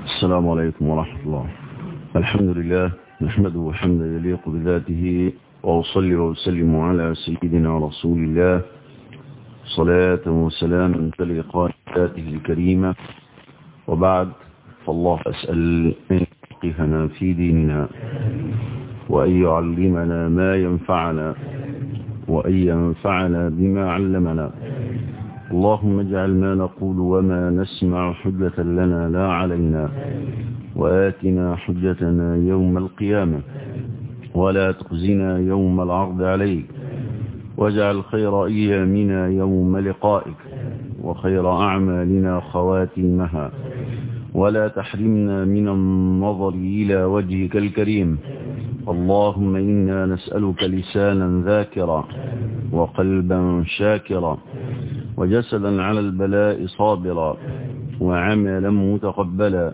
السلام عليكم ورحمة الله الحمد لله نحمده حمدا يليق بذاته وأصلي وأسلم على سيدنا رسول الله صلاة وسلام تلقى ذاته الكريمة وبعد فالله أسأل أن يفقهنا في ديننا وأن يعلمنا ما ينفعنا وأن ينفعنا بما علمنا اللهم اجعل ما نقول وما نسمع حجة لنا لا علينا وآتنا حجتنا يوم القيامة ولا تخزنا يوم العرض عليك واجعل خير أيامنا يوم لقائك وخير أعمالنا خواتيمها ولا تحرمنا من النظر إلى وجهك الكريم اللهم إنا نسألك لسانا ذاكرا وقلبا شاكرا وجسدا على البلاء صابرا وعملا متقبلا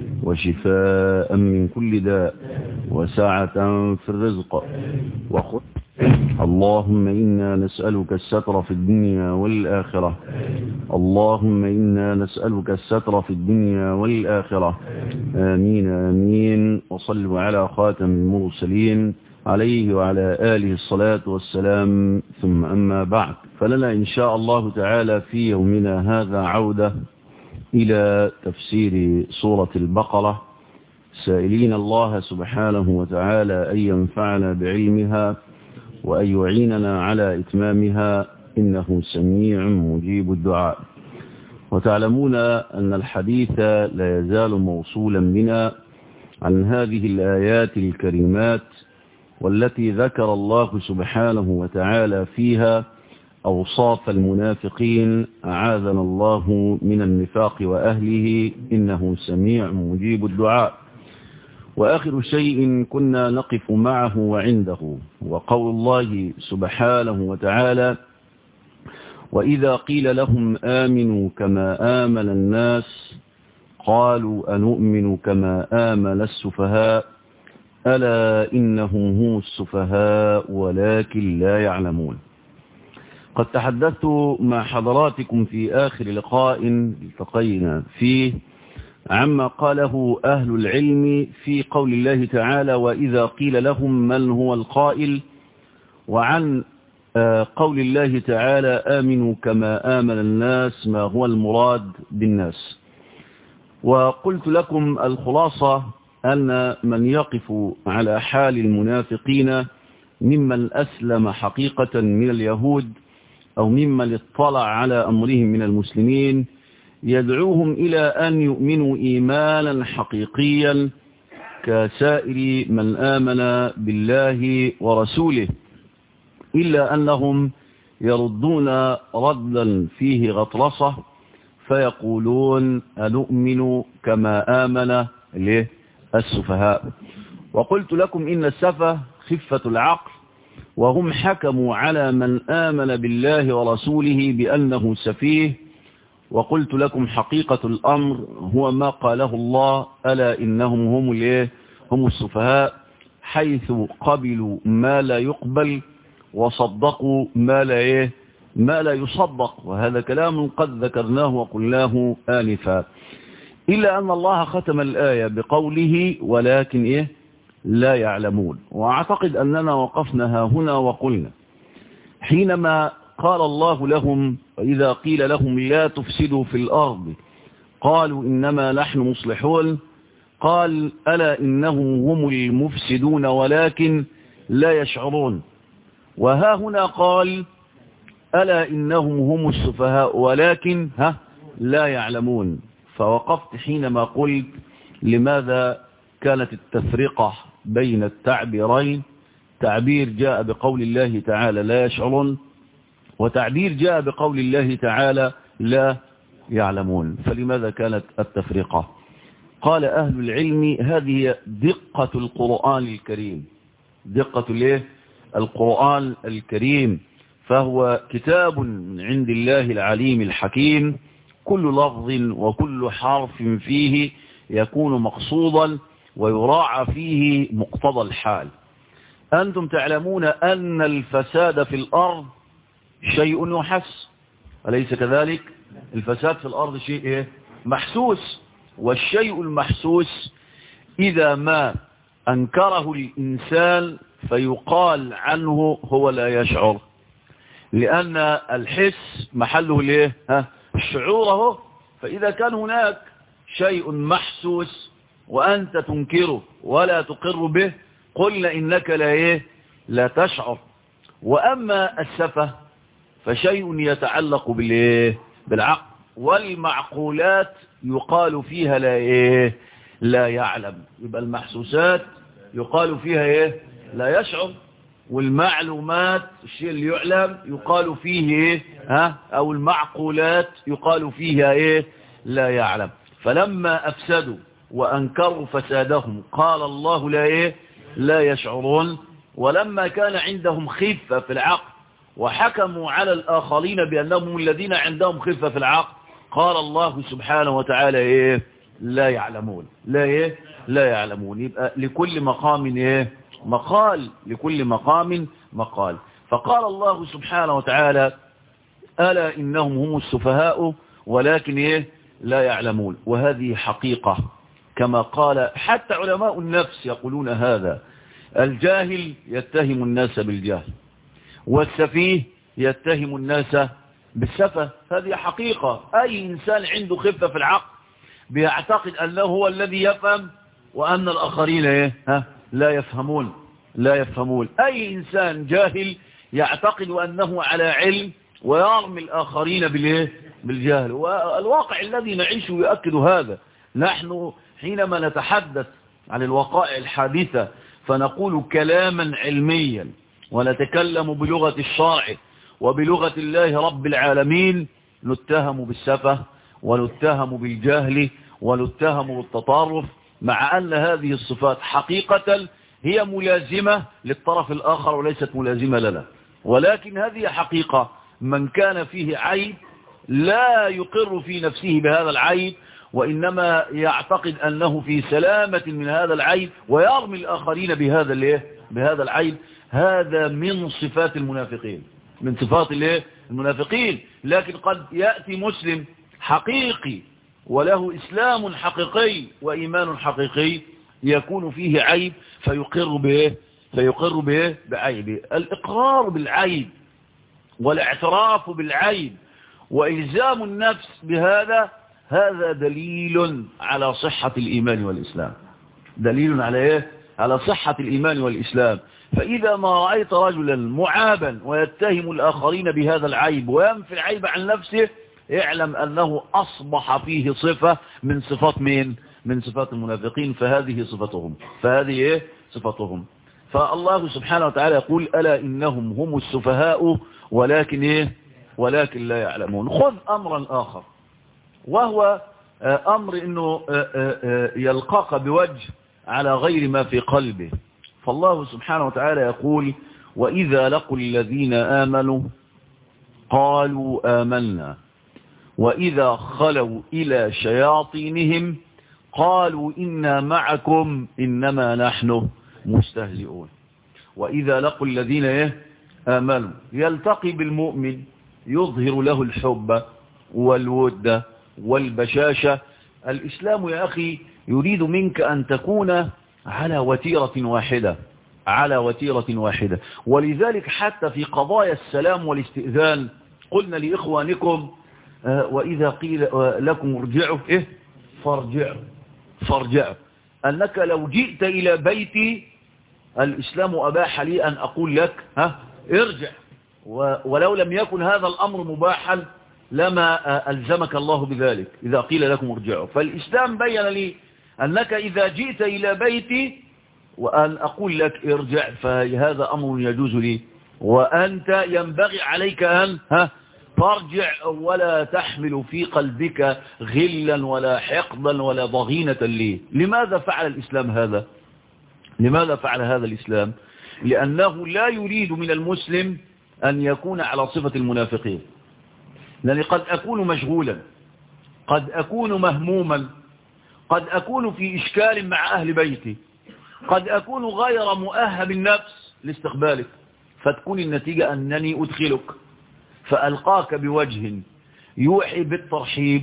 وشفاء من كل داء وسعة في الرزق وخذ اللهم إنا نسألك الستر في الدنيا والآخرة اللهم إنا نسألك الستر في الدنيا والآخرة آمين آمين وصلوا على خاتم المرسلين عليه وعلى آله الصلاة والسلام ثم أما بعد فلنا إن شاء الله تعالى في يومنا هذا عودة إلى تفسير سورة البقرة سائلين الله سبحانه وتعالى أن ينفعنا بعلمها وأن يعيننا على إتمامها إنه سميع مجيب الدعاء وتعلمون أن الحديث لا يزال موصولا بنا عن هذه الآيات الكريمات والتي ذكر الله سبحانه وتعالى فيها أوصاف المنافقين أعاذنا الله من النفاق وأهله إنه سميع مجيب الدعاء وآخر شيء كنا نقف معه وعنده وقول الله سبحانه وتعالى وإذا قيل لهم آمنوا كما آمن الناس قالوا أنؤمن كما آمن السفهاء ألا إنهم هم السفهاء ولكن لا يعلمون قد تحدثت مع حضراتكم في آخر لقاء التقينا فيه عما قاله أهل العلم في قول الله تعالى وإذا قيل لهم من هو القائل وعن قول الله تعالى آمنوا كما آمن الناس ما هو المراد بالناس وقلت لكم الخلاصة أن من يقف على حال المنافقين ممن أسلم حقيقة من اليهود أو ممن اطلع على أمرهم من المسلمين يدعوهم إلى أن يؤمنوا إيمانا حقيقيا كسائر من آمن بالله ورسوله إلا أنهم يردون ردا فيه غطرسة فيقولون أنؤمن كما آمن السفهاء وقلت لكم إن السفه خفة العقل وهم حكموا على من آمن بالله ورسوله بأنه سفيه وقلت لكم حقيقة الأمر هو ما قاله الله ألا إنهم هم الايه هم السفهاء حيث قبلوا ما لا يقبل وصدقوا ما لا ايه ما لا يصدق وهذا كلام قد ذكرناه وقلناه آنفا إلا أن الله ختم الآية بقوله ولكن إيه لا يعلمون وأعتقد أننا وقفنا هنا وقلنا حينما قال الله لهم وإذا قيل لهم لا تفسدوا في الأرض قالوا إنما نحن مصلحون قال ألا إنهم هم المفسدون ولكن لا يشعرون وها هنا قال ألا إنهم هم السفهاء ولكن ها لا يعلمون فوقفت حينما قلت لماذا كانت التفرقة بين التعبيرين تعبير جاء بقول الله تعالى لا يشعرون وتعبير جاء بقول الله تعالى لا يعلمون فلماذا كانت التفرقة قال أهل العلم هذه دقة القرآن الكريم دقة الايه القرآن الكريم فهو كتاب من عند الله العليم الحكيم كل لفظ وكل حرف فيه يكون مقصودا ويراعى فيه مقتضى الحال أنتم تعلمون أن الفساد في الأرض شيء يحس أليس كذلك الفساد في الأرض شيء إيه؟ محسوس والشيء المحسوس إذا ما أنكره الإنسان فيقال عنه هو لا يشعر لأن الحس محله ليه ها الشعور اهو فإذا كان هناك شيء محسوس وأنت تنكره ولا تقر به قلنا إنك لا إيه لا تشعر وأما السفة فشيء يتعلق بالإيه بالعقل والمعقولات يقال فيها لا إيه لا يعلم يبقى المحسوسات يقال فيها إيه لا يشعر والمعلومات الشيء اللي يعلم يقال فيه إيه ها أو المعقولات يقال فيها إيه لا يعلم فلما أفسدوا وأنكروا فسادهم قال الله لا إيه لا يشعرون ولما كان عندهم خفة في العقل وحكموا على الآخرين بأنهم الذين عندهم خفة في العقل قال الله سبحانه وتعالى إيه لا يعلمون لا إيه لا يعلمون يبقى لكل مقام إيه مقال لكل مقام مقال فقال الله سبحانه وتعالى ألا إنهم هم السفهاء ولكن إيه لا يعلمون وهذه حقيقة كما قال حتى علماء النفس يقولون هذا الجاهل يتهم الناس بالجهل والسفيه يتهم الناس بالسفة هذه حقيقة أي إنسان عنده خفة في العقل بيعتقد أنه هو الذي يفهم وأن الآخرين إيه؟ ها؟ لا يفهمون لا يفهمون أي إنسان جاهل يعتقد أنه على علم ويرمي الآخرين بالإيه؟ بالجهل والواقع الذي نعيشه يؤكد هذا نحن حينما نتحدث عن الوقائع الحادثة فنقول كلاما علميا ونتكلم بلغة الشرع وبلغة الله رب العالمين نتهم بالسفة ونتهم بالجهل ونتهم بالتطرف مع أن هذه الصفات حقيقة هي ملازمة للطرف الآخر وليست ملازمة لنا ولكن هذه حقيقة من كان فيه عيب لا يقر في نفسه بهذا العيب وإنما يعتقد أنه في سلامة من هذا العيب ويرمي الآخرين بهذا الايه بهذا العيب هذا من صفات المنافقين من صفات الايه المنافقين لكن قد يأتي مسلم حقيقي وله إسلام حقيقي وإيمان حقيقي يكون فيه عيب فيقر به فيقر به بعيبه الإقرار بالعيب والاعتراف بالعيب وإلزام النفس بهذا هذا دليل على صحة الإيمان والإسلام دليل على إيه؟ على صحة الإيمان والإسلام فإذا ما رأيت رجلا معابا ويتهم الآخرين بهذا العيب وينفي العيب عن نفسه اعلم أنه أصبح فيه صفة من صفات مين من صفات المنافقين فهذه صفتهم فهذه إيه؟ صفتهم فالله سبحانه وتعالى يقول ألا إنهم هم السفهاء ولكن إيه ولكن لا يعلمون خذ أمرا آخر وهو أمر أنه يلقاك بوجه على غير ما في قلبه فالله سبحانه وتعالى يقول وإذا لقوا الذين آمنوا قالوا آمنا وإذا خلوا إلى شياطينهم قالوا إنا معكم إنما نحن مستهزئون وإذا لقوا الذين آمنوا يلتقي بالمؤمن يظهر له الحب والود والبشاشة الإسلام يا أخي يريد منك أن تكون على وتيرة واحدة على وتيرة واحدة ولذلك حتى في قضايا السلام والاستئذان قلنا لإخوانكم وإذا قيل لكم ارجعوا إيه فارجعوا فارجعوا أنك لو جئت إلى بيتي الإسلام أباح لي أن أقول لك ها ارجع ولو لم يكن هذا الأمر مباحا لما ألزمك الله بذلك إذا قيل لكم ارجعوا فالإسلام بين لي أنك إذا جئت إلى بيتي وأن أقول لك ارجع فهذا أمر يجوز لي وأنت ينبغي عليك أن ها ترجع ولا تحمل في قلبك غلا ولا حقدا ولا ضغينة لي لماذا فعل الإسلام هذا لماذا فعل هذا الإسلام لأنه لا يريد من المسلم أن يكون على صفة المنافقين لأني قد أكون مشغولا قد أكون مهموما قد أكون في إشكال مع أهل بيتي قد أكون غير مؤهب النفس لاستقبالك فتكون النتيجة أنني أدخلك فألقاك بوجه يوحي بالترحيب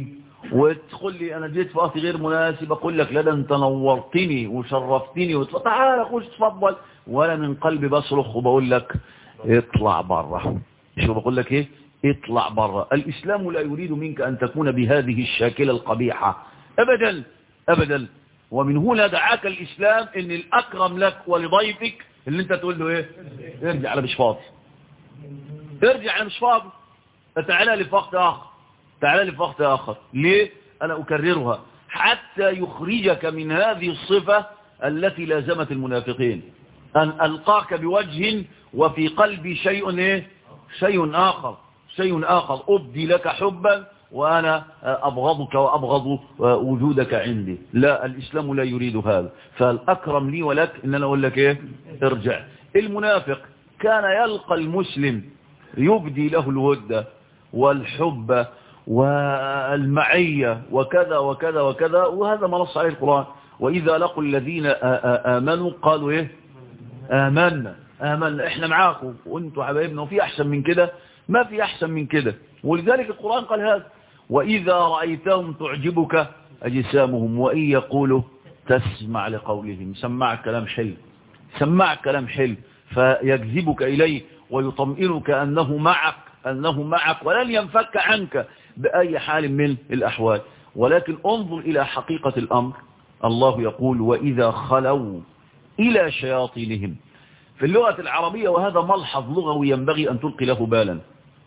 وتقول لي انا جيت في وقت غير مناسب اقول لك لا ده انت نورتني وشرفتني وتف- تعال خش تفضل ولا من قلبي بصرخ وبقول لك اطلع بره شو بقول لك ايه اطلع بره الاسلام لا يريد منك ان تكون بهذه الشاكله القبيحه ابدا ابدا ومن هنا دعاك الاسلام ان الاكرم لك ولضيفك اللي انت تقول له ايه ارجع انا مش فاضي ارجع انا مش فاضي تعالى لي في وقت اخر تعالى لي في وقت آخر ليه؟ أنا أكررها حتى يخرجك من هذه الصفة التي لازمت المنافقين أن ألقاك بوجه وفي قلبي شيء إيه؟ شيء آخر شيء آخر أبدي لك حبا وأنا أبغضك وأبغض وجودك عندي لا الإسلام لا يريد هذا فالأكرم لي ولك إن أنا أقول لك إيه ارجع المنافق كان يلقى المسلم يبدي له الود والحب والمعية وكذا وكذا وكذا وهذا ما نص عليه القرآن وإذا لقوا الذين آ- آ- آمنوا قالوا إيه آمنا آمنا إحنا معاكم وإنتوا حبايبنا وفي أحسن من كده ما في أحسن من كده ولذلك القرآن قال هذا وإذا رأيتهم تعجبك أجسامهم وإن يقولوا تسمع لقولهم سمع كلام حلو سمع كلام حلو فيجذبك إليه ويطمئنك أنه معك أنه معك ولن ينفك عنك بأي حال من الأحوال ولكن انظر إلى حقيقة الأمر الله يقول وإذا خلوا إلى شياطينهم في اللغة العربية وهذا ملحظ لغوي ينبغي أن تلقي له بالا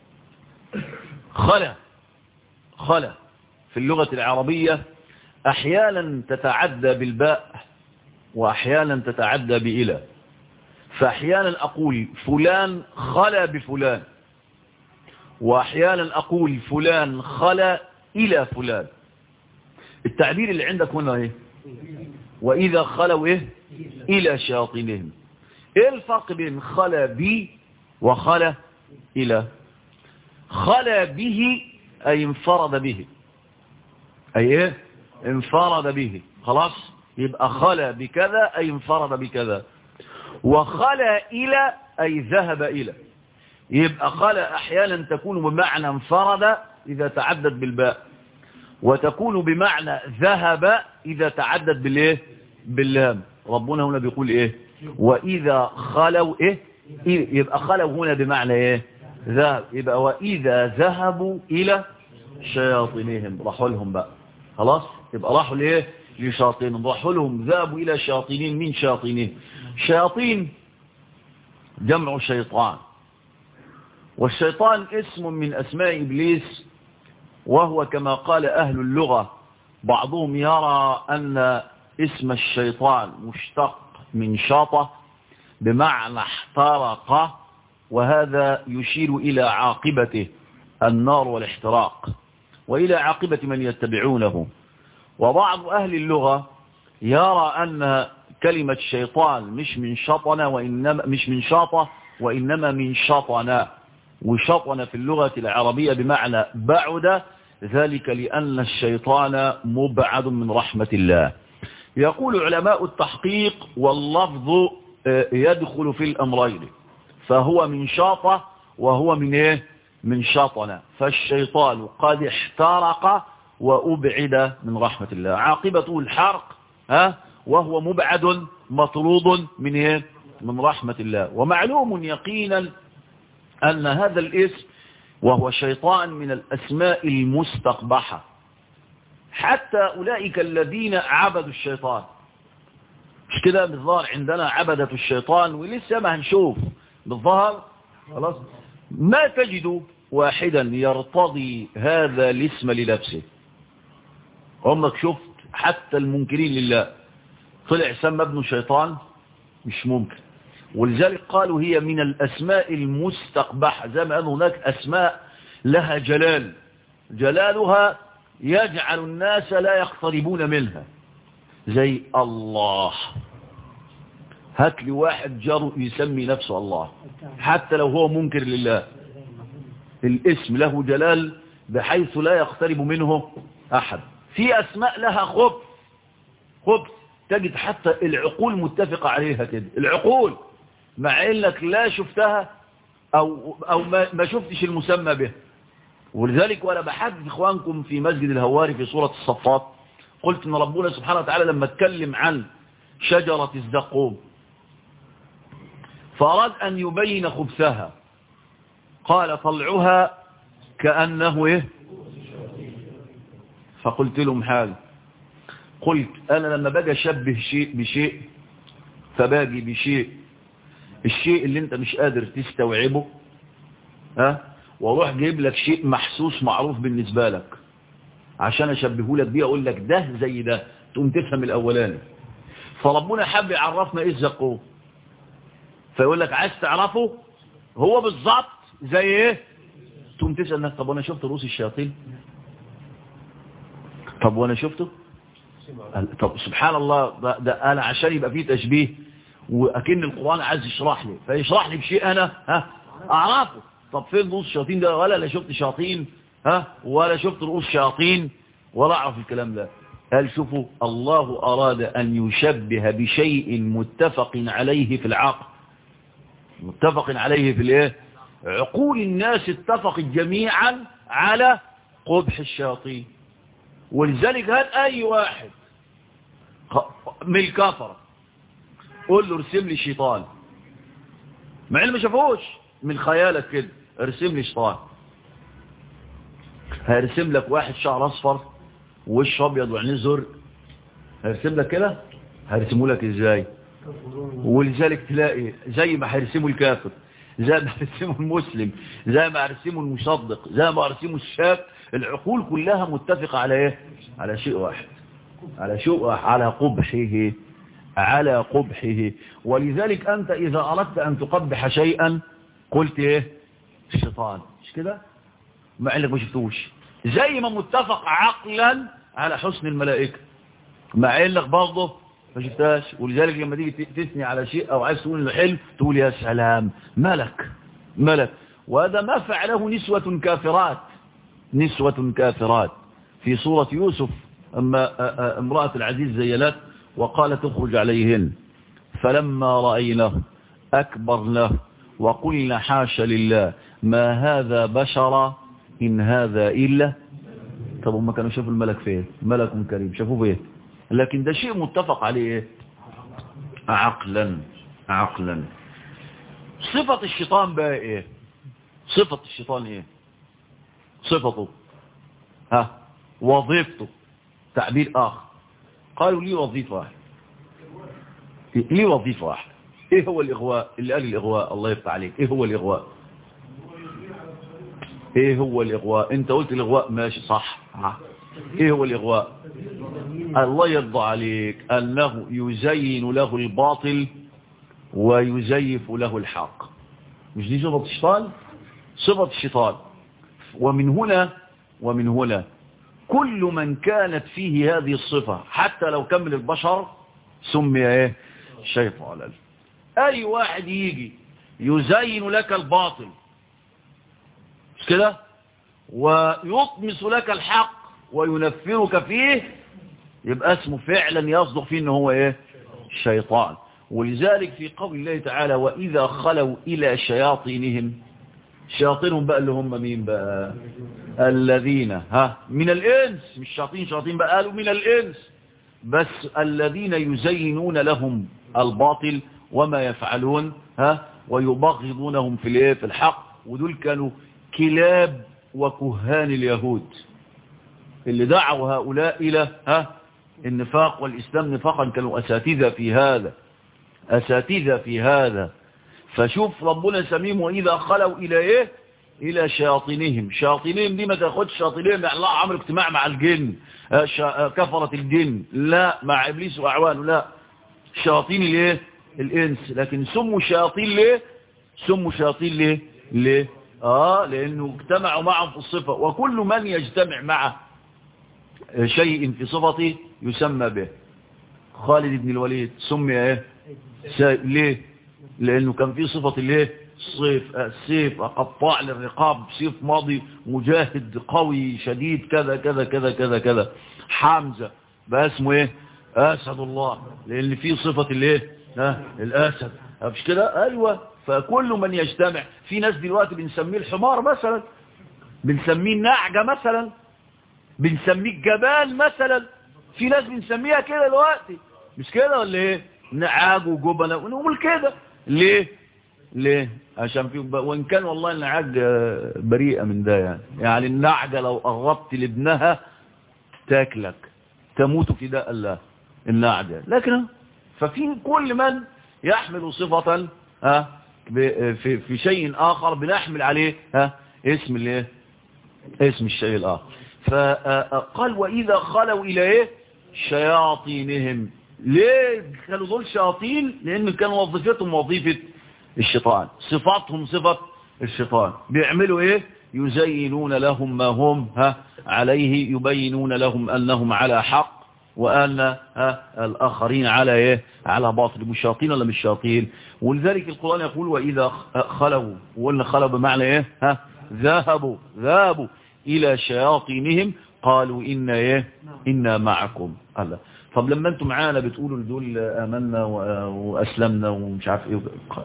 خلا خلا في اللغة العربية أحيانا تتعدى بالباء وأحيانا تتعدى بإلى فأحيانا أقول فلان خلا بفلان وأحيانا أقول فلان خلا إلى فلان التعبير اللي عندك هنا إيه وإذا خلوا إيه إلى شياطينهم إيه الفرق بين خلا بي وخلا إلى خلا به أي انفرد به أي إيه انفرد به خلاص يبقى خلا بكذا أي انفرد بكذا وخلا إلى أي ذهب إلى يبقى خلا أحيانا تكون بمعنى انفرد إذا تعدد بالباء وتكون بمعنى ذهب إذا تعدد بالإيه باللام ربنا هنا بيقول إيه وإذا خلوا إيه إيه؟ يبقى خلوا هنا بمعنى إيه ذهب يبقى وإذا ذهبوا إلى شياطينهم راحوا لهم بقى خلاص يبقى راحوا لإيه لشياطينهم راحوا لهم ذهبوا إلى شياطينهم من شياطينهم شياطين جمع شيطان والشيطان اسم من أسماء إبليس وهو كما قال أهل اللغة بعضهم يرى أن اسم الشيطان مشتق من شاطة بمعنى احترق وهذا يشير إلى عاقبته النار والاحتراق وإلى عاقبة من يتبعونه وبعض أهل اللغة يرى أن كلمة شيطان مش من شطنة وإنما مش من شاطة وإنما من شطنة وشطن في اللغة العربية بمعنى بعد ذلك لأن الشيطان مبعد من رحمة الله يقول علماء التحقيق واللفظ يدخل في الأمرين فهو من شاطة وهو من إيه؟ من شطنة فالشيطان قد احترق وأبعد من رحمة الله عاقبته الحرق ها وهو مبعد مطرود من إيه؟ من رحمة الله ومعلوم يقينا أن هذا الاسم وهو شيطان من الأسماء المستقبحة حتى أولئك الذين عبدوا الشيطان مش كده بالظاهر عندنا عبدة الشيطان ولسه ما هنشوف بالظاهر خلاص ما تجد واحدا يرتضي هذا الاسم لنفسه عمرك شفت حتى المنكرين لله طلع سمى ابنه شيطان مش ممكن ولذلك قالوا هي من الأسماء المستقبحة زي ما قالوا هناك أسماء لها جلال جلالها يجعل الناس لا يقتربون منها زي الله هات لي واحد جار يسمي نفسه الله حتى لو هو منكر لله الاسم له جلال بحيث لا يقترب منه أحد في أسماء لها خبث خبث تجد حتى العقول متفقة عليها كده العقول مع انك لا شفتها او, أو ما, ما شفتش المسمى به ولذلك وأنا بحدث إخوانكم في مسجد الهواري في سورة الصفات قلت إن ربنا سبحانه وتعالى لما اتكلم عن شجرة الزقوم فأراد أن يبين خبثها قال طلعها كأنه إيه فقلت لهم حاجة قلت أنا لما باجي أشبه شيء بشيء فباجي بشيء الشيء اللي انت مش قادر تستوعبه ها واروح جايب لك شيء محسوس معروف بالنسبة لك عشان اشبهه لك بيه اقول لك ده زي ده تقوم تفهم الاولاني فربنا حب يعرفنا ايه الزقوم فيقول لك عايز تعرفه هو بالظبط زي ايه تقوم تسأل نفسك طب وانا شفت رؤوس الشياطين طب وانا شفته طب سبحان الله ده, ده انا عشان يبقى فيه تشبيه واكن القرآن عايز يشرح لي فيشرح لي بشيء انا ها اعرفه طب فين رؤوس الشياطين ده ولا لا شفت شياطين ها ولا شفت رؤوس شياطين ولا اعرف الكلام ده قال شوفوا الله اراد ان يشبه بشيء متفق عليه في العقل متفق عليه في الايه عقول الناس اتفقت جميعا على قبح الشياطين ولذلك هات اي واحد من الكفره قول له ارسم لي شيطان مع انه ما شافوش من خيالك كده ارسم لي شيطان هيرسم لك واحد شعر اصفر ووش ابيض وعينيه زرق هيرسم لك كده هيرسمه لك ازاي ولذلك تلاقي زي ما هيرسموا الكافر زي ما هيرسموا المسلم زي ما هيرسموا المصدق زي ما هيرسموا الشاب العقول كلها متفقة على ايه على شيء واحد على شيء واحد على قبحه على قبحه ولذلك أنت إذا أردت أن تقبح شيئا قلت إيه الشيطان مش كده مع إنك ما شفتوش زي ما متفق عقلا على حسن الملائكة مع إنك برضه ما شفتهاش ولذلك لما تيجي تثني على شيء أو عايز تقول إنه حلم تقول يا سلام ملك ملك وهذا ما فعله نسوة كافرات نسوة كافرات في سورة يوسف أما امرأة العزيز زيلت وقال تخرج عليهن فلما رأيناه أكبرناه وقلنا حاش لله ما هذا بشر إن هذا إلا طب هم كانوا شافوا الملك فين ملك كريم شافوه فين لكن ده شيء متفق عليه عقلا عقلا صفة الشيطان بقى ايه صفة الشيطان ايه صفته ها وظيفته تعبير آخر قالوا لي وظيفة واحدة لي وظيفة واحدة ايه هو الاغواء اللي قال الاغواء الله يفتح عليك ايه هو الاغواء ايه هو الاغواء انت قلت الاغواء ماشي صح ايه هو الاغواء الله يرضى عليك انه يزين له الباطل ويزيف له الحق مش دي صفة الشيطان صفة الشيطان ومن هنا ومن هنا كل من كانت فيه هذه الصفة حتى لو كمل البشر سمي ايه شيطانا اي واحد يجي يزين لك الباطل مش كده ويطمس لك الحق وينفرك فيه يبقى اسمه فعلا يصدق فيه ان هو ايه شيطان ولذلك في قول الله تعالى واذا خلوا الى شياطينهم شياطينهم بقى اللي هم مين بقى الذين ها من الإنس مش شياطين شياطين بقى قالوا من الإنس بس الذين يزينون لهم الباطل وما يفعلون ها ويبغضونهم في الايه في الحق ودول كانوا كلاب وكهان اليهود اللي دعوا هؤلاء إلى ها النفاق والإسلام نفاقا كانوا أساتذة في هذا أساتذة في هذا فشوف ربنا سميهم وإذا خلوا إلى إيه إلى شياطينهم شياطينهم دي ما تاخدش شياطينهم يعني الله عمل اجتماع مع الجن كفرة الجن لا مع إبليس وأعوانه لا شياطين الايه الإنس لكن سموا شياطين ليه سموا شياطين ليه ليه آه لأنه اجتمعوا معهم في الصفة وكل من يجتمع مع شيء في صفته يسمى به خالد بن الوليد سمي ايه ليه لانه كان في صفة الايه الصيف السيف قطاع للرقاب سيف ماضي مجاهد قوي شديد كذا كذا كذا كذا كذا حمزة بقى اسمه ايه اسد الله لان في صفة الايه ها الاسد مش كده ايوه فكل من يجتمع في ناس دلوقتي بنسميه الحمار مثلا بنسميه نعجة مثلا بنسميه الجبال مثلا في ناس بنسميها كده دلوقتي مش كده ولا ايه نعاج وجبنة ونقول كده ليه ليه عشان في وان كان والله النعاج بريئة من ده يعني يعني النعجة لو قربت لابنها تاكلك تموت في داء الله النعجة لكن ففي كل من يحمل صفة ها في في شيء آخر بنحمل عليه ها اسم الايه اسم الشيء الآخر فقال وإذا خلوا إلى ايه شياطينهم ليه كانوا دول شياطين لأن كانوا وظيفتهم وظيفة الشيطان صفاتهم صفة الشيطان بيعملوا ايه يزينون لهم ما هم ها عليه يبينون لهم أنهم على حق وأن ها الآخرين على إيه على باطل مش شياطين ولا مش شياطين ولذلك القرآن يقول وإذا خلوا وقلنا خلوا بمعنى إيه ها ذهبوا ذهبوا إلى شياطينهم قالوا إنا إيه إنا معكم الله طب لما أنتم معانا بتقولوا لدول آمنا وأسلمنا ومش عارف إيه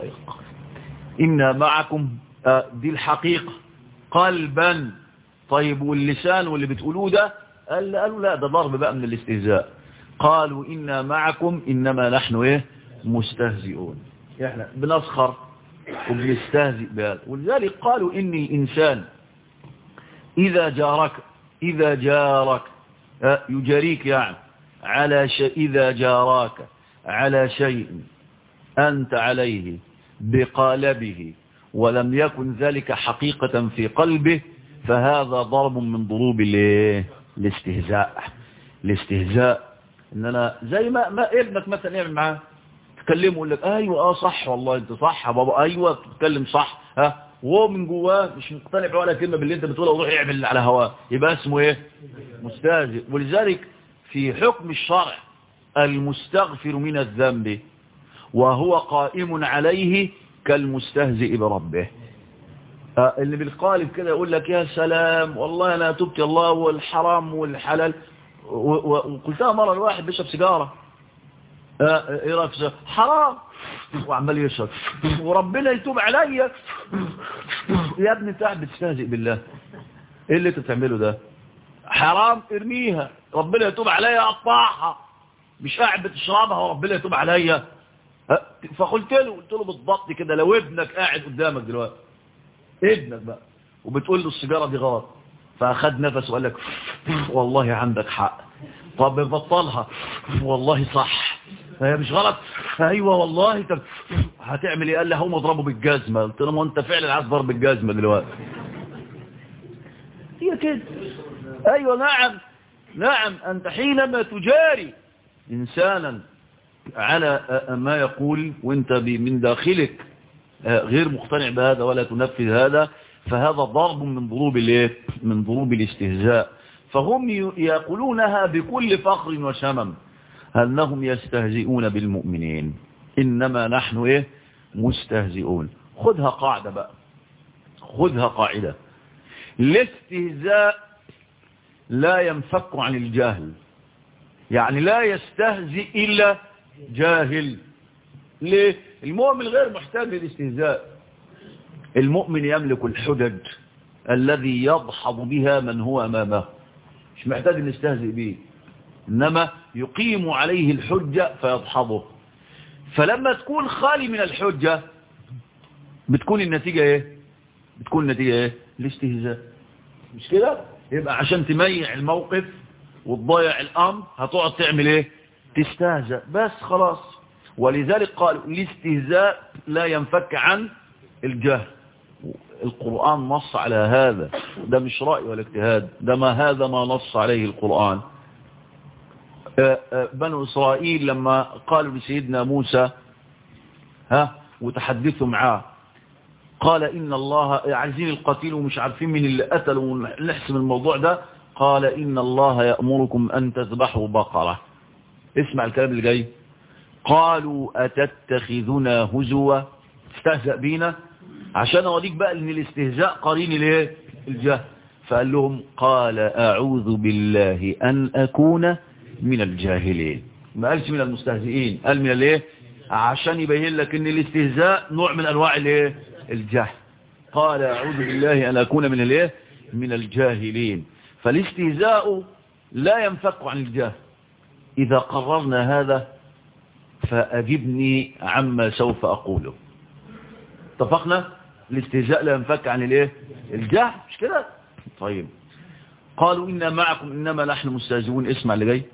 إنا معكم دي الحقيقة قلبا طيب واللسان واللي بتقولوه ده قال قالوا لا ده ضرب بقى من الاستهزاء قالوا إنا معكم إنما نحن إيه مستهزئون إحنا بنسخر وبنستهزئ بهذا ولذلك قالوا إن الإنسان إذا جارك إذا جارك يجاريك يعني على شيء إذا جاراك على شيء أنت عليه بقالبه ولم يكن ذلك حقيقة في قلبه فهذا ضرب من ضروب الاستهزاء الاستهزاء ان انا زي ما, ما ابنك مثلا يعمل معاه تكلمه يقول لك ايوه اه صح والله انت صح يا بابا ايوه بتتكلم صح ها وهو من جواه مش مقتنع ولا كلمه باللي انت بتقولها ويروح يعمل على هواه يبقى اسمه ايه مستهزئ ولذلك في حكم الشرع المستغفر من الذنب وهو قائم عليه كالمستهزئ بربه اللي بالقالب كده يقول لك يا سلام والله انا تبت الله والحرام والحلال وقلتها مرة الواحد بيشرب سيجارة ايه رايك في حرام وعمال يشرب وربنا يتوب عليا يا ابني انت قاعد بتستهزئ بالله ايه اللي انت بتعمله ده حرام ارميها ربنا يتوب عليا اقطعها مش قاعد بتشربها وربنا يتوب عليا فقلت له قلت له بالضبط كده لو ابنك قاعد قدامك دلوقتي ابنك بقى وبتقول له السيجاره دي غلط فاخد نفس وقال لك والله عندك حق طب بطلها والله صح هي مش غلط ايوه والله طب هتعمل ايه قال لي هقوم اضربه بالجزمه قلت له ما انت فعلا عايز ضرب بالجزمه دلوقتي هي كده ايوه نعم نعم انت حينما تجاري انسانا على ما يقول وانت من داخلك غير مقتنع بهذا ولا تنفذ هذا فهذا ضرب من ضروب الايه من ضروب الاستهزاء فهم يقولونها بكل فخر وشمم أنهم يستهزئون بالمؤمنين إنما نحن إيه مستهزئون خذها قاعدة بقى خذها قاعدة الاستهزاء لا ينفك عن الجاهل يعني لا يستهزئ إلا جاهل ليه المؤمن غير محتاج للاستهزاء المؤمن يملك الحجج الذي يضحض بها من هو أمامه مش محتاج ان يستهزئ به إنما يقيم عليه الحجة فيضحضه فلما تكون خالي من الحجة بتكون النتيجة ايه بتكون النتيجة ايه الاستهزاء مش كده يبقى عشان تميع الموقف وتضيع الامر هتقعد تعمل ايه تستهزأ بس خلاص ولذلك قال الاستهزاء لا ينفك عن الجهل القرآن نص على هذا ده مش رأي ولا اجتهاد ده ما هذا ما نص عليه القرآن بنو إسرائيل لما قالوا لسيدنا موسى ها وتحدثوا معاه قال إن الله عايزين القتيل ومش عارفين من اللي قتلوا ونحسم الموضوع ده قال إن الله يأمركم أن تذبحوا بقرة اسمع الكلام اللي جاي قالوا أتتخذنا هزوا استهزأ بينا عشان اوريك بقى ان الاستهزاء قرين الايه الجهل فقال لهم قال اعوذ بالله ان اكون من الجاهلين ما قالش من المستهزئين قال من الايه عشان يبين لك ان الاستهزاء نوع من انواع الايه الجهل قال اعوذ بالله ان اكون من الايه من الجاهلين فالاستهزاء لا ينفك عن الجهل إذا قررنا هذا فأجبني عما سوف أقوله اتفقنا الاستهزاء لا ينفك عن الايه الجهل مش كده طيب قالوا إنا معكم إنما نحن مستهزئون اسمع اللي جاي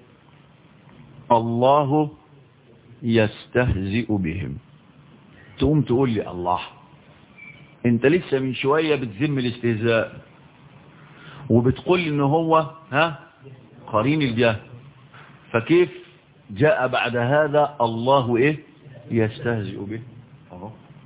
الله يستهزئ بهم تقوم تقول لي الله انت لسه من شوية بتذم الاستهزاء وبتقول ان هو ها قرين الجهل فكيف جاء بعد هذا الله ايه يستهزئ به أهو.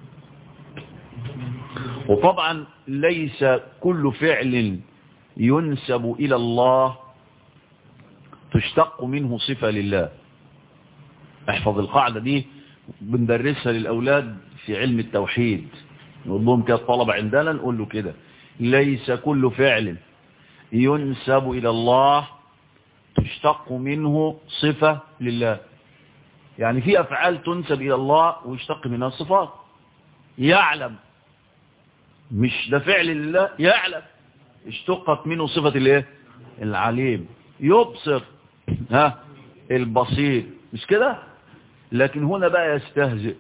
وطبعا ليس كل فعل ينسب إلى الله تشتق منه صفة لله احفظ القاعدة دي بندرسها للأولاد في علم التوحيد نقول لهم كده الطلبة عندنا نقول له كده ليس كل فعل ينسب إلى الله تشتق منه صفة لله يعني في أفعال تنسب إلى الله ويشتق منها الصفات يعلم مش ده فعل لله يعلم اشتقت منه صفة الايه العليم يبصر ها البصير مش كده لكن هنا بقى يستهزئ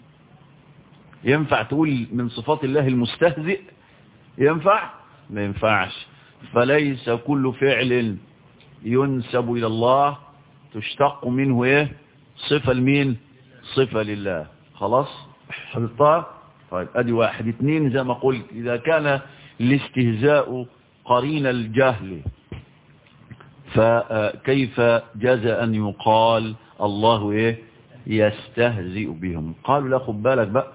ينفع تقول من صفات الله المستهزئ ينفع ما ينفعش فليس كل فعل ينسب إلى الله تشتق منه ايه صفة لمين صفة لله خلاص حفظتها طيب ادي واحد اثنين زي ما قلت اذا كان الاستهزاء قرين الجهل فكيف جاز ان يقال الله ايه يستهزئ بهم قالوا لا خد بالك بقى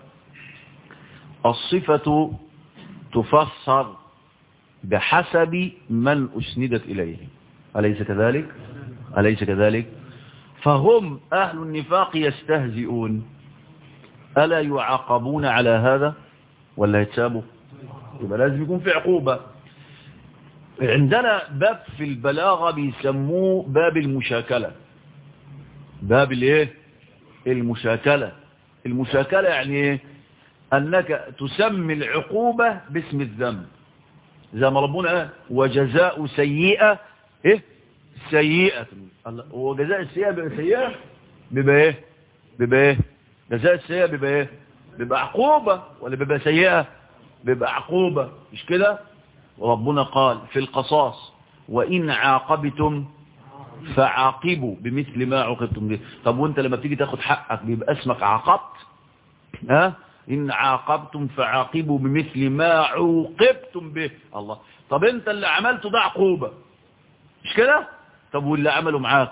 الصفة تفسر بحسب من أسندت إليه أليس كذلك أليس كذلك فهم أهل النفاق يستهزئون ألا يعاقبون على هذا ولا يتسابوا يبقى لازم يكون في عقوبة عندنا باب في البلاغة بيسموه باب المشاكلة باب الايه المشاكلة المشاكلة يعني ايه انك تسمي العقوبة باسم الذنب زي ما ربنا قال وجزاء سيئة ايه سيئة وجزاء السيئة بيبقى سيئة بيبقى ايه بيبقى ايه جزاء السيئة بيبقى ايه بيبقى عقوبة ولا بيبقى سيئة بيبقى عقوبة مش كده وربنا قال في القصاص وإن عاقبتم فعاقبوا بمثل ما عوقبتم به طب وانت لما بتيجي تاخد حقك بيبقى اسمك عاقبت ها إن عاقبتم فعاقبوا بمثل ما عوقبتم به الله طب انت اللي عملته ده عقوبة مش كده طب واللي عمله معاك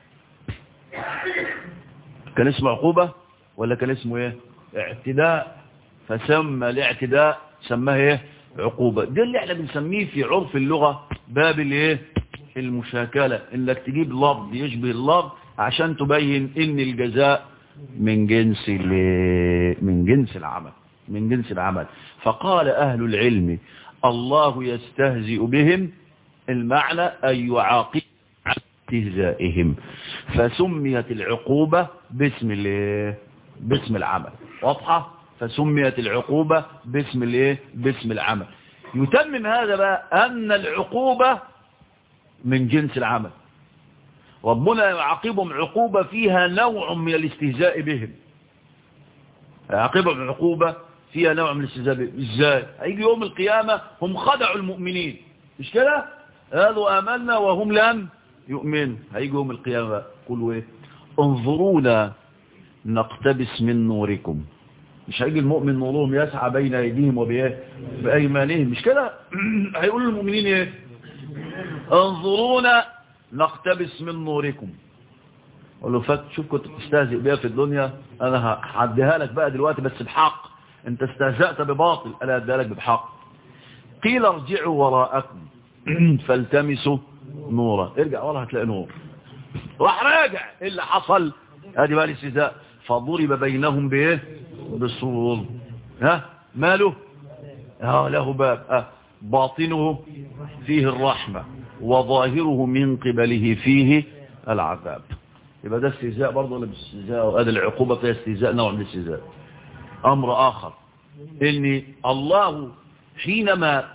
كان اسمه عقوبة ولا كان اسمه ايه اعتداء فسمى الاعتداء سماه ايه عقوبة ده اللي احنا بنسميه في عرف اللغة باب الايه المشاكلة انك تجيب لفظ يشبه اللفظ عشان تبين ان الجزاء من جنس من جنس العمل من جنس العمل فقال اهل العلم الله يستهزئ بهم المعنى ان يعاقب استهزائهم فسميت العقوبة باسم الايه باسم العمل واضحة فسميت العقوبة باسم الايه باسم العمل يتمم هذا بقى ان العقوبة من جنس العمل ربنا يعاقبهم عقوبة فيها نوع من الاستهزاء بهم يعاقبهم عقوبة فيها نوع من الاستهزاء بهم ازاي هيجي يوم القيامة هم خدعوا المؤمنين مش كده قالوا آمنا وهم لم يؤمنوا هيجي يوم القيامة قولوا ايه انظرونا نقتبس من نوركم مش هيجي المؤمن نورهم يسعى بين ايديهم وبأيمانهم مش كده هيقولوا للمؤمنين ايه انظرونا نقتبس من نوركم قال له فات شوف كنت بتستهزئ بيها في الدنيا انا هعديها لك بقى دلوقتي بس بحق انت استهزأت بباطل انا هديها لك بحق قيل ارجعوا وراءكم فالتمسوا نورا ارجع ورا هتلاقي نور راح راجع ايه اللي حصل ادي بقى الاستهزاء فضرب بينهم بايه بالسور ها ماله اه له باب آه. باطنه فيه الرحمة وظاهره من قبله فيه العذاب يبقى ده استهزاء برضه ولا باستهزاء وهذا العقوبة فيها استهزاء نوع من الاستهزاء امر اخر ان الله حينما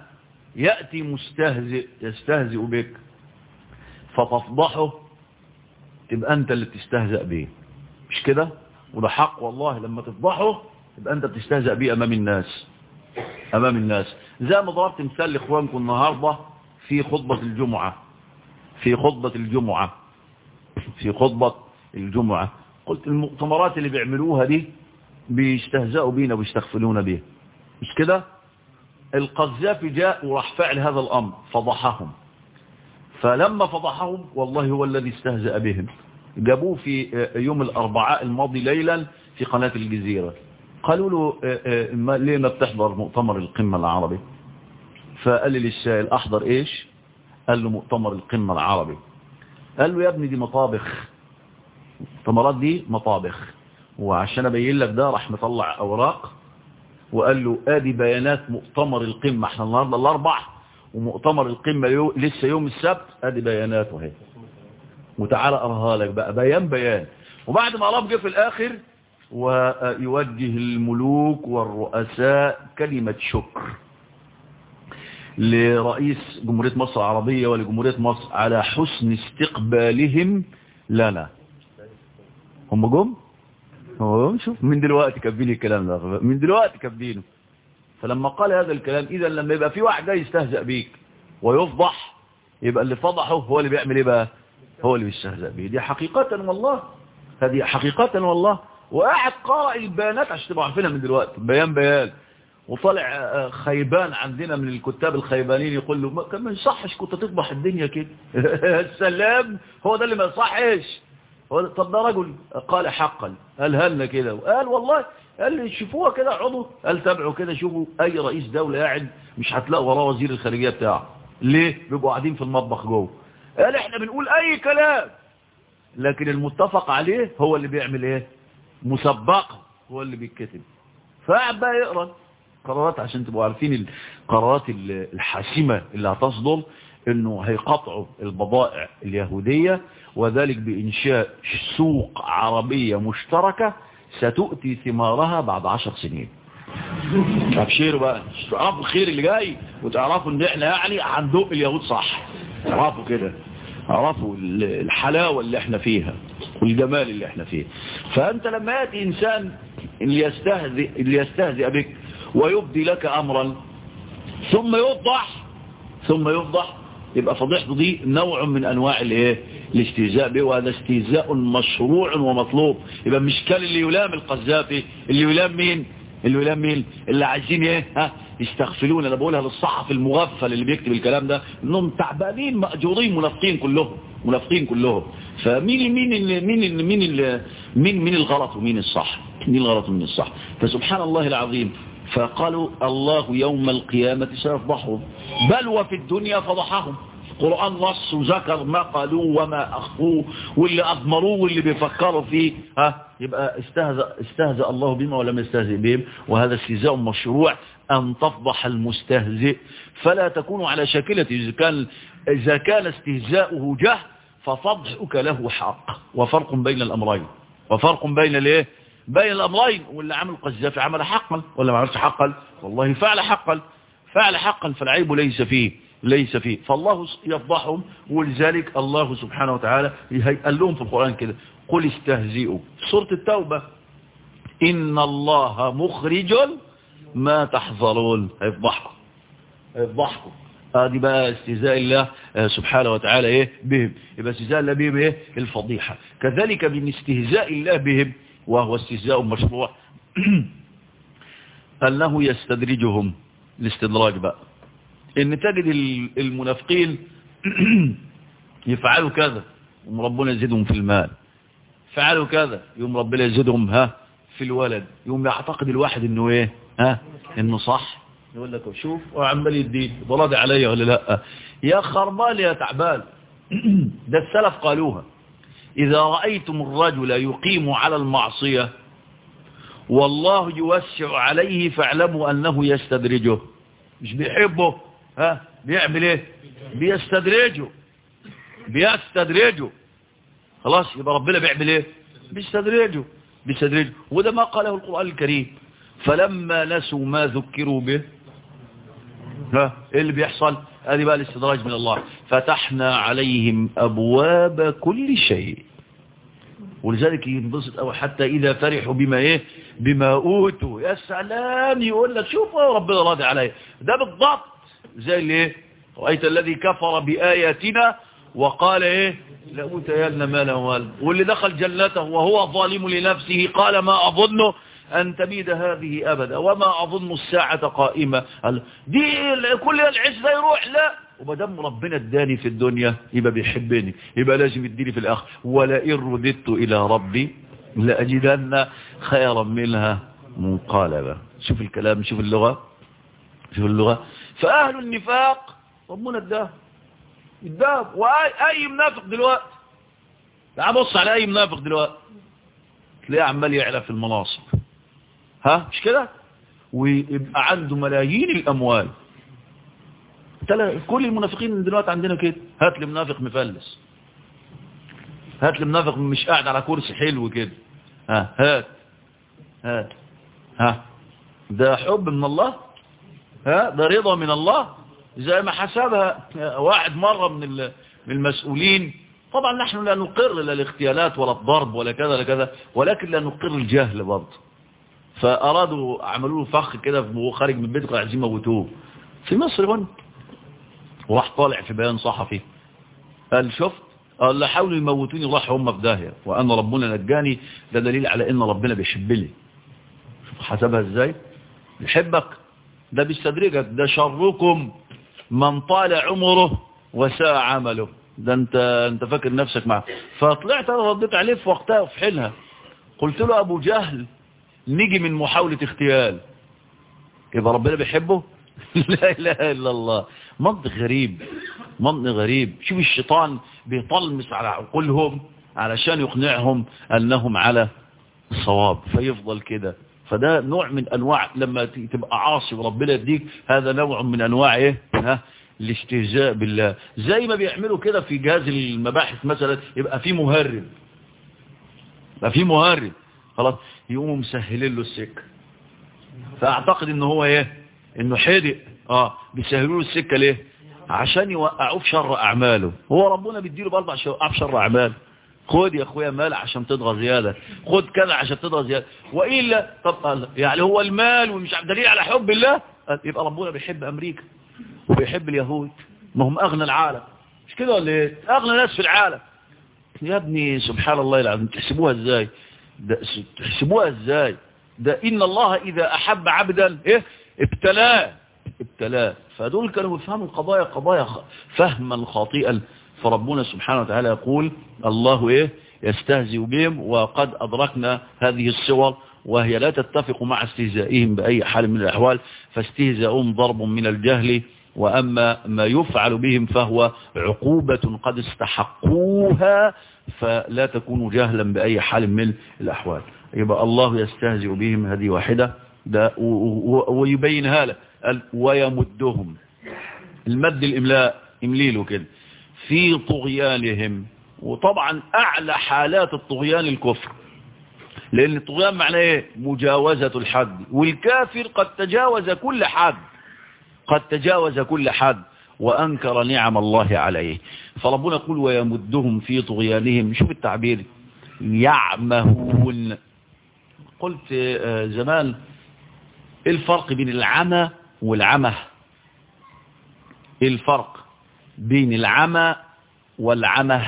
يأتي مستهزئ يستهزئ بك فتفضحه تبقى أنت اللي بتستهزأ به مش كده وده حق والله لما تفضحه تبقى أنت بتستهزأ به أمام الناس أمام الناس زي ما ضربت مثال لإخوانكم النهاردة في خطبة الجمعة في خطبة الجمعة في خطبة الجمعة قلت المؤتمرات اللي بيعملوها دي بيستهزئوا بينا ويستغفلون بيها مش كده القذافي جاء وراح فعل هذا الأمر فضحهم فلما فضحهم والله هو الذي استهزأ بهم جابوه في يوم الأربعاء الماضي ليلا في قناة الجزيرة قالوا له ما ليه ما بتحضر مؤتمر القمة العربي فقال لي للسائل أحضر إيش قال له مؤتمر القمة العربي قال له يا ابني دي مطابخ المؤتمرات دي مطابخ وعشان أبين لك ده راح مطلع أوراق وقال له ادي بيانات مؤتمر القمة احنا النهاردة الاربع ومؤتمر القمة يو لسه يوم السبت ادي بياناته اهي وتعالى اراها لك بقى بيان بيان وبعد ما قرب جه في الاخر ويوجه الملوك والرؤساء كلمة شكر لرئيس جمهورية مصر العربية ولجمهورية مصر على حسن استقبالهم لنا هم جم هو شوف من دلوقتي كاتبين الكلام ده من دلوقتي كاتبينه فلما قال هذا الكلام اذا لما يبقى في واحد جاي يستهزأ بيك ويفضح يبقى اللي فضحه هو اللي بيعمل ايه بقى هو اللي بيستهزأ بيه دي حقيقة والله هذه حقيقة والله وقاعد قارئ البيانات عشان تبقوا عارفينها من دلوقتي بيان بيان وطلع خيبان عندنا من الكتاب الخيبانين يقول له كان ما يصحش كنت تفضح الدنيا كده السلام هو ده اللي ما يصحش طب ده رجل قال حقا قال هلنا كده وقال والله قال لي شوفوها كده اقعدوا قال تابعوا كده شوفوا اي رئيس دولة قاعد مش هتلاقوا وراه وزير الخارجية بتاعه ليه بيبقوا قاعدين في المطبخ جوه قال احنا بنقول اي كلام لكن المتفق عليه هو اللي بيعمل ايه مسبقا هو اللي بيتكتب فقعد بقى يقرا قرارات عشان تبقوا عارفين القرارات الحاسمة اللي هتصدر انه هيقطعوا البضائع اليهودية وذلك بإنشاء سوق عربية مشتركة ستؤتي ثمارها بعد عشر سنين ابشروا بقى تعرفوا الخير اللي جاي وتعرفوا ان احنا يعني هندق اليهود صح تعرفوا كده تعرفوا الحلاوة اللي احنا فيها والجمال اللي احنا فيه فانت لما يأتي انسان اللي يستهزئ, اللي يستهزئ بك ويبدي لك امرا ثم يفضح ثم يفضح يبقى فضيحته دي نوع من انواع الايه الاستهزاء به وهذا استهزاء مشروع ومطلوب يبقى مش كان اللي يلام القذافي اللي يلام مين اللي يلام مين اللي عايزين ايه ها يستغفلون انا بقولها للصحفي المغفل اللي بيكتب الكلام ده انهم تعبانين ماجورين منافقين كلهم منافقين كلهم فمين مين اللي مين اللي مين اللي مين مين الغلط ومين الصح مين الغلط ومين الصح فسبحان الله العظيم فقالوا الله يوم القيامة سيفضحهم بل وفي الدنيا فضحهم القرآن نص وذكر ما قالوه وما أخفوه واللي أضمروه واللي بيفكروا فيه ها يبقى استهزأ, استهزأ الله بما ولم يستهزئ بهم وهذا استهزاء مشروع أن تفضح المستهزئ فلا تكون على شاكلته إذا كان, إذا كان استهزاؤه جهل ففضحك له حق وفرق بين الأمرين وفرق بين الايه بين الأمرين واللي عمل قذافي عمل حقا ولا ما عملش حقا والله فعل حقا فعل حقا فالعيب ليس فيه ليس فيه فالله يفضحهم ولذلك الله سبحانه وتعالى قال لهم في القرآن كده قل استهزئوا سورة التوبة إن الله مخرج ما تحذرون هيفضحكم هيفضحكم هذه بقى استهزاء الله سبحانه وتعالى ايه بهم يبقى استهزاء الله بهم ايه الفضيحة كذلك من استهزاء الله بهم وهو استهزاء مشروع أنه يستدرجهم الاستدراج بقى ان تجد المنافقين يفعلوا كذا يوم ربنا يزيدهم في المال فعلوا كذا يوم ربنا يزيدهم ها في الولد يوم يعتقد الواحد انه ايه ها انه صح يقول لك شوف وعمال يدي ضراضي عليا ولا لا يا خربان يا تعبان ده السلف قالوها إذا رأيتم الرجل يقيم على المعصية والله يوسع عليه فاعلموا أنه يستدرجه مش بيحبه ها بيعمل ايه بيستدرجه بيستدرجه خلاص يبقى ربنا بيعمل ايه بيستدرجه بيستدرجه وده ما قاله القرآن الكريم فلما نسوا ما ذكروا به ها ايه اللي بيحصل ادي بقى الاستدراج من الله فتحنا عليهم ابواب كل شيء ولذلك ينبسط او حتى اذا فرحوا بما ايه بما اوتوا يا سلام يقول لك شوف ربنا راضي عليه ده بالضبط زي اللي ايه رايت الذي كفر باياتنا وقال ايه لأوتين مالا ومالا واللي دخل جنته وهو ظالم لنفسه قال ما أظن أن تبيد هذه أبدا وما أظن الساعة قائمة دي كل العز ده يروح لا ومدام ربنا اداني في الدنيا يبقى بيحبني يبقى لازم يديني في الآخر ولئن رددت إلى ربي لأجدن خيرا منها منقلبا شوف الكلام شوف اللغة شوف اللغة فأهل النفاق ربنا اداه اداه وأي منافق دلوقتي تعال بص على أي منافق دلوقتي تلاقيه عمال يعلى في المناصب ها مش كده ويبقى عنده ملايين الأموال كل المنافقين دلوقتي عندنا كده هات لي منافق مفلس هات لي منافق مش قاعد على كرسي حلو كده ها هات هات ها ده حب من الله ها ده رضا من الله زي ما حسبها واحد مرة من من المسؤولين طبعا نحن لا نقر لا الاغتيالات ولا الضرب ولا كذا ولا كذا ولكن لا نقر الجهل برضه فأرادوا عملوا له فخ كده وهو خارج من البيت قاعد عايزين يموتوه في مصر هون وراح طالع في بيان صحفي قال شفت قال لا حاولوا يموتوني راح هم في داهيه وأن ربنا نجاني ده دليل على ان ربنا بيحبني شوف حسبها ازاي يحبك ده بيستدرجك ده شركم من طال عمره وساء عمله ده انت انت فاكر نفسك معه فطلعت انا رديت عليه في وقتها وفي حينها قلت له ابو جهل نيجي من محاولة اغتيال يبقى ربنا بيحبه لا اله الا الله منطق غريب منطق غريب شوف الشيطان بيطلمس على عقولهم علشان يقنعهم انهم على الصواب فيفضل كده فده نوع من انواع لما تبقى عاصي وربنا يديك هذا نوع من انواع ايه ها الاستهزاء بالله زي ما بيعملوا كده في جهاز المباحث مثلا يبقى في مهرب يبقى في مهرب خلاص يقوموا مسهلين له السكه فاعتقد ان هو ايه انه حدق اه بيسهلوا له السكه ليه عشان يوقعوه في شر اعماله هو ربنا بيديله برضه عشان يوقعه في شر اعماله خد يا اخويا مال عشان تضغى زيادة خد كذا عشان تضغى زيادة وإلا طب يعني هو المال ومش دليل على حب الله يبقى ربنا بيحب أمريكا وبيحب اليهود ما هم أغنى العالم مش كده ولا ايه أغنى ناس في العالم يا ابني سبحان الله العظيم تحسبوها ازاي ده تحسبوها ازاي ده إن الله إذا أحب عبدا إيه ابتلاه ابتلاه فدول كانوا بيفهموا القضايا قضايا فهما خاطئا فربنا سبحانه وتعالى يقول الله إيه يستهزئ بهم وقد أدركنا هذه الصور وهي لا تتفق مع استهزائهم بأي حال من الأحوال فاستهزاؤهم ضرب من الجهل وأما ما يفعل بهم فهو عقوبة قد استحقوها فلا تكون جهلا بأي حال من الأحوال يبقى الله يستهزئ بهم هذه واحدة ده ويبينها لك ويمدهم المد الإملاء إمليله كده في طغيانهم وطبعا أعلى حالات الطغيان الكفر لأن الطغيان معناه إيه مجاوزة الحد والكافر قد تجاوز كل حد قد تجاوز كل حد وأنكر نعم الله عليه فربنا يقول ويمدهم في طغيانهم شوف التعبير يعمهون قلت زمان ايه الفرق بين العمى والعمه ايه الفرق بين العمى والعمه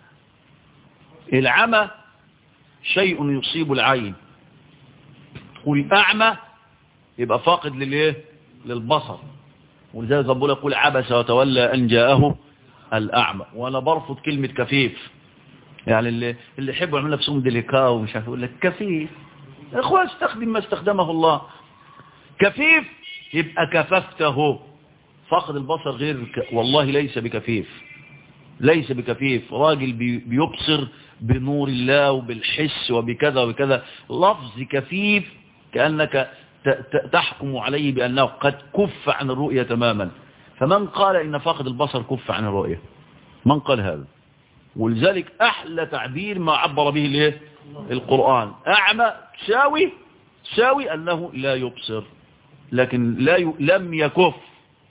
العمى شيء يصيب العين والأعمى يبقى فاقد للايه للبصر ولذلك ربنا يقول عبس وتولى أن جاءه الأعمى وأنا برفض كلمة كفيف يعني اللي اللي يحبوا يعملوا نفسهم ديليكا ومش عارف يقول لك كفيف اخوان استخدم ما استخدمه الله كفيف يبقى كففته فاقد البصر غير ك... والله ليس بكفيف ليس بكفيف راجل بي... بيبصر بنور الله وبالحس وبكذا وبكذا لفظ كفيف كأنك ت... ت... تحكم عليه بأنه قد كف عن الرؤية تماما فمن قال إن فاقد البصر كف عن الرؤية من قال هذا ولذلك أحلى تعبير ما عبر به الايه القرآن أعمى ساوي ساوي أنه لا يبصر لكن لا ي... لم يكف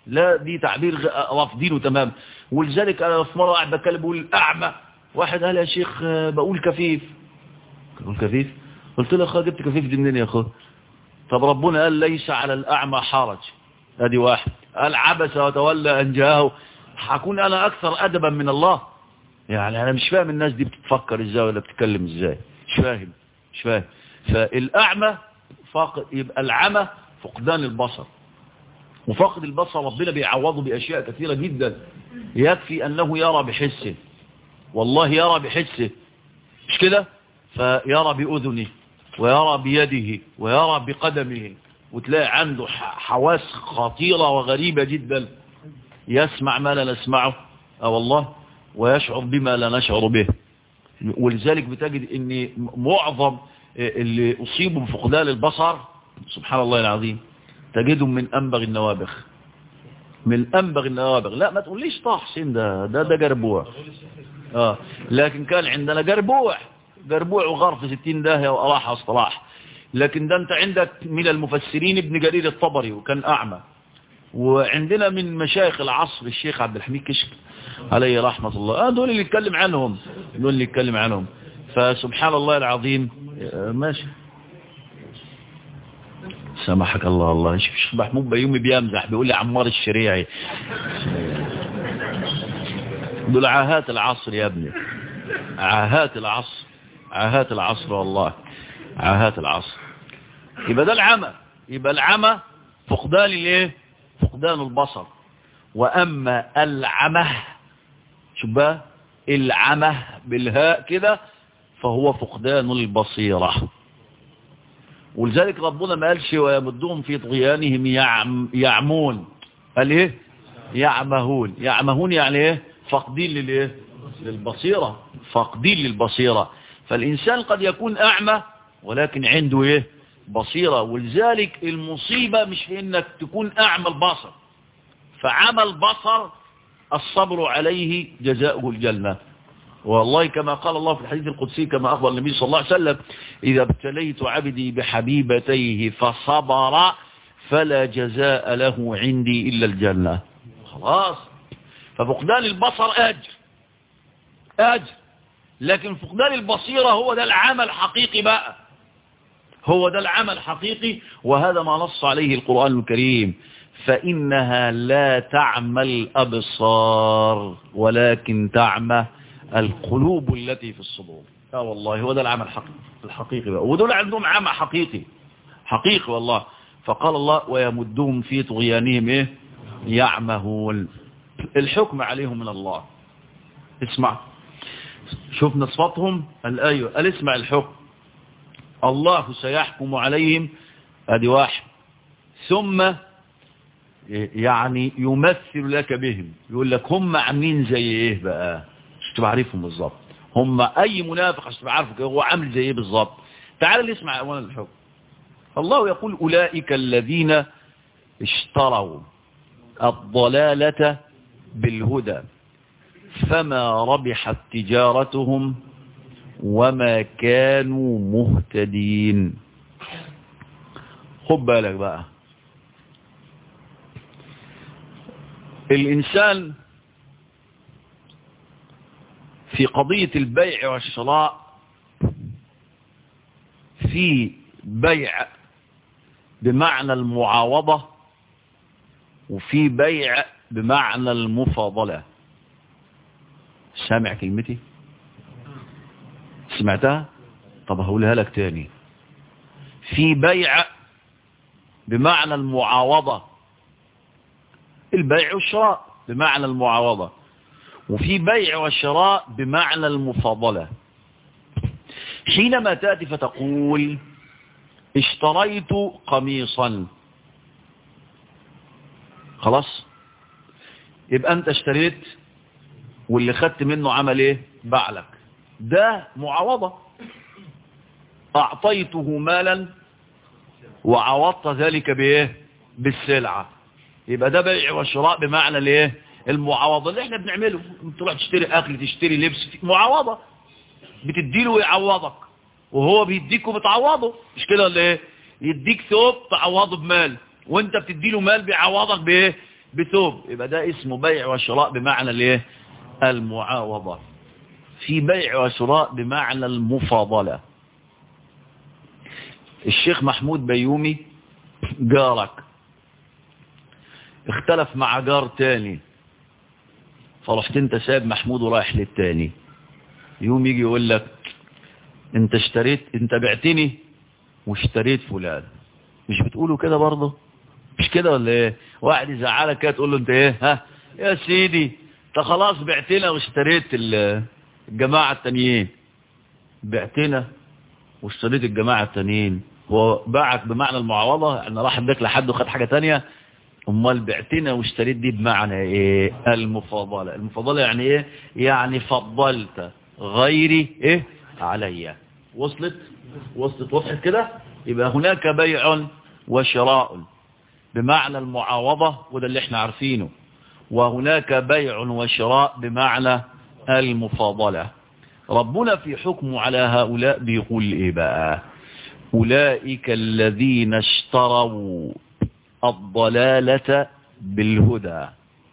لا دي تعبير غ- رافضينه تمام ولذلك انا في مره قاعد بتكلم بقول اعمى واحد قال يا شيخ آه، بقول كفيف بقول كفيف قلت له يا اخويا جبت كفيف دي منين يا اخويا طب ربنا قال ليس على الاعمى حرج ادي واحد قال عبس وتولى ان جاءه هكون انا اكثر ادبا من الله يعني انا مش فاهم الناس دي بتفكر ازاي ولا بتتكلم ازاي مش فاهم مش فاهم فالاعمى فاقد يبقى العمى فقدان البصر وفقد البصر ربنا بيعوضه باشياء كثيره جدا يكفي انه يرى بحسه والله يرى بحسه مش كده فيرى باذنه ويرى بيده ويرى بقدمه وتلاقي عنده ح- حواس خطيره وغريبه جدا يسمع ما لا نسمعه اه والله ويشعر بما لا نشعر به ولذلك بتجد ان معظم اللي اصيبوا بفقدان البصر سبحان الله العظيم تجدهم من انبغ النوابخ من انبغ النوابغ لا ما تقوليش طه حسين ده ده ده جربوع اه لكن كان عندنا جربوع جربوع وغار في 60 داهيه وراح اصطلاح لكن ده انت عندك من المفسرين ابن جرير الطبري وكان اعمى وعندنا من مشايخ العصر الشيخ عبد الحميد كشك عليه رحمة الله آه دول اللي يتكلم عنهم دول اللي يتكلم عنهم فسبحان الله العظيم آه ماشي سامحك الله الله شوف الشيخ محمود بيومي بيمزح بيقول لي عمار الشريعي دول عاهات العصر يا ابني عاهات العصر عاهات العصر والله عاهات العصر يبقى ده العمى يبقى العمى فقدان الايه فقدان البصر واما العمى شوف بقى العمى بالهاء كده فهو فقدان البصيره ولذلك ربنا ما قالش ويمدهم في طغيانهم يعم يعمون قال ايه يعمهون يعمهون يعني ايه فاقدين للايه للبصيرة فاقدين للبصيرة فالإنسان قد يكون أعمى ولكن عنده ايه بصيرة ولذلك المصيبة مش في انك تكون أعمى البصر فعمى البصر الصبر عليه جزاؤه الجنة والله كما قال الله في الحديث القدسي كما أخبر النبي صلى الله عليه وسلم إذا ابتليت عبدي بحبيبتيه فصبر فلا جزاء له عندي إلا الجنة خلاص ففقدان البصر أجر أجر لكن فقدان البصيرة هو ده العمل الحقيقي بقى هو ده العمل الحقيقي وهذا ما نص عليه القرآن الكريم فإنها لا تعمى الأبصار ولكن تعمى القلوب التي في الصدور اه والله هو ده العمل الحقيقي الحقيقي بقى ودول عندهم عمى حقيقي حقيقي والله فقال الله ويمدهم في طغيانهم ايه يعمهون الحكم عليهم من الله اسمع شفنا صفاتهم قال ايوه قال اسمع الحكم الله سيحكم عليهم ادي واحد ثم يعني يمثل لك بهم يقول لك هم عاملين زي ايه بقى مش تبقى عارفهم بالظبط هم اي منافق عشان تبقى عارفه هو عامل زي ايه بالظبط تعال نسمع اولا الحكم الله يقول اولئك الذين اشتروا الضلالة بالهدى فما ربحت تجارتهم وما كانوا مهتدين خد بالك بقى الإنسان في قضية البيع والشراء في بيع بمعنى المعاوضة وفي بيع بمعنى المفاضلة سامع كلمتي سمعتها طب هقولها لك تاني في بيع بمعنى المعاوضة البيع والشراء بمعنى المعاوضة وفي بيع وشراء بمعنى المفاضلة حينما تأتي فتقول اشتريت قميصا خلاص يبقى انت اشتريت واللي خدت منه عمل ايه باع لك ده معاوضة اعطيته مالا وعوضت ذلك بايه بالسلعة يبقى ده بيع وشراء بمعنى الايه المعاوضة اللي احنا بنعمله تروح تشتري اكل تشتري لبس معاوضة بتديله ويعوضك وهو بيديك وبتعوضه مش كده ولا ايه يديك ثوب تعوضه بمال وانت بتديله مال بيعوضك بايه بثوب يبقى ده اسمه بيع وشراء بمعنى الايه المعاوضة في بيع وشراء بمعنى المفاضلة الشيخ محمود بيومي جارك اختلف مع جار تاني فرحت انت سايب محمود ورايح للتاني يوم يجي يقول لك انت اشتريت انت بعتني واشتريت فلان مش بتقولوا كده برضه مش كده ولا ايه واحد يزعلك كده تقول له انت ايه ها يا سيدي انت خلاص بعتنا واشتريت الجماعة التانيين بعتنا واشتريت الجماعة التانيين هو باعك بمعنى المعاوضة يعني راح اداك لحد وخد حاجة تانية امال بعتنا واشتريت دي بمعنى ايه المفاضلة المفاضلة يعني ايه يعني فضلت غيري ايه عليا وصلت وصلت وضحت كده يبقى هناك بيع وشراء بمعنى المعاوضة وده اللي احنا عارفينه وهناك بيع وشراء بمعنى المفاضلة ربنا في حكمه على هؤلاء بيقول ايه بقى أولئك الذين اشتروا الضلالة بالهدى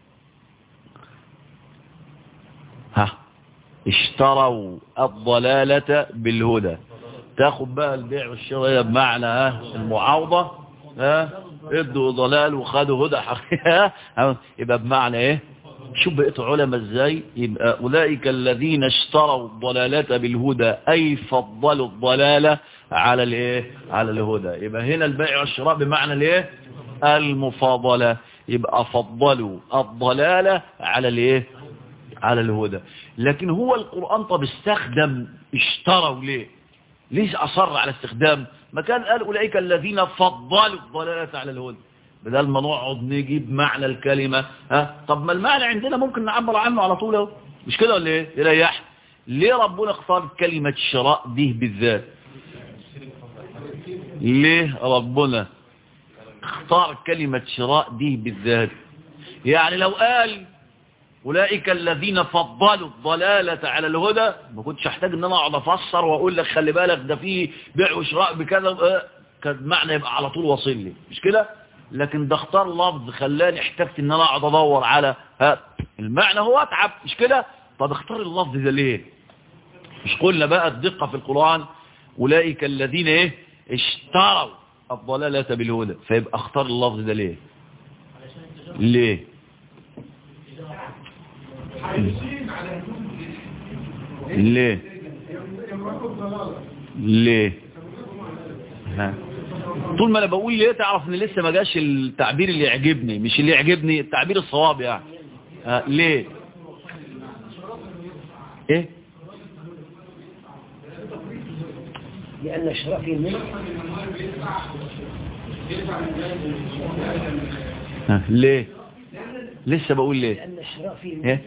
ها اشتروا الضلالة بالهدى تاخد بقى البيع والشراء بمعنى ها المعاوضة ها ادوا ضلال وخدوا هدى حقيقة يبقى بمعنى ايه شوف بقيت علماء ازاي يبقى اولئك الذين اشتروا الضلالة بالهدى اي فضلوا الضلالة على الايه على الهدى يبقى هنا البيع والشراء بمعنى الايه المفاضلة يبقى فضلوا الضلالة على الايه على الهدى لكن هو القرآن طب استخدم اشتروا ليه ليش أصر على استخدام ما كان قال أولئك الذين فضلوا الضلالة على الهدى بدل ما نقعد نجيب معنى الكلمة ها طب ما المعنى عندنا ممكن نعبر عنه على طول اهو مش كده ولا ايه يريح ليه ربنا اختار كلمة شراء دي بالذات ليه ربنا اختار كلمة شراء دي بالذات يعني لو قال أولئك الذين فضلوا الضلالة على الهدى ما كنتش احتاج ان انا اقعد افسر واقول لك خلي بالك ده فيه بيع وشراء بكذا كان معنى يبقى على طول واصل لي مش كده لكن ده اختار لفظ خلاني احتجت ان انا اقعد ادور على ها المعنى هو اتعب مش كده طب اختار اللفظ ده ليه مش قلنا بقى الدقة في القرآن أولئك الذين ايه اشتروا الضلالة بالهدى فيبقى اختار اللفظ ده ليه ليه ليه ليه ها طول ما انا بقول ليه تعرف ان لسه ما جاش التعبير اللي يعجبني مش اللي يعجبني التعبير الصواب يعني ها ليه ايه لأن الشراء فيه الملك ها ليه لسه بقول ليه لأن الشراء فيه الملك ايه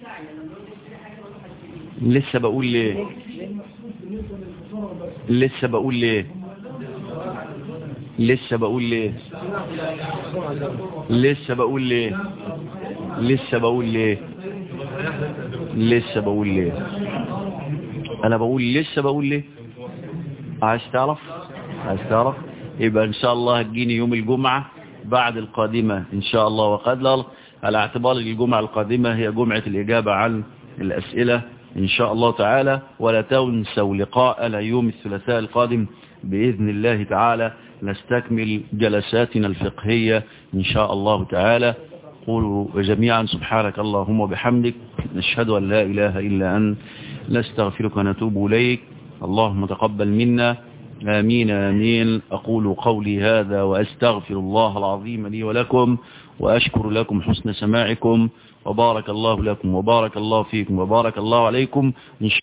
لسه بقول ليه لسه بقول ليه لسه بقول ليه لسه بقول ليه لسه بقول ليه لسه بقول ليه انا بقول لسه بقول ليه عايز تعرف عايز تعرف يبقى ان شاء الله هتجيني يوم الجمعة بعد القادمة ان شاء الله وقد لا على اعتبار الجمعة القادمة هي جمعة الإجابة عن الأسئلة إن شاء الله تعالى ولا تنسوا لقاءنا يوم الثلاثاء القادم بإذن الله تعالى نستكمل جلساتنا الفقهية إن شاء الله تعالى قولوا جميعا سبحانك اللهم وبحمدك نشهد أن لا إله إلا أنت نستغفرك ونتوب إليك اللهم تقبل منا آمين آمين أقول قولي هذا وأستغفر الله العظيم لي ولكم وأشكر لكم حسن سماعكم وبارك الله لكم وبارك الله فيكم وبارك الله عليكم إن شاء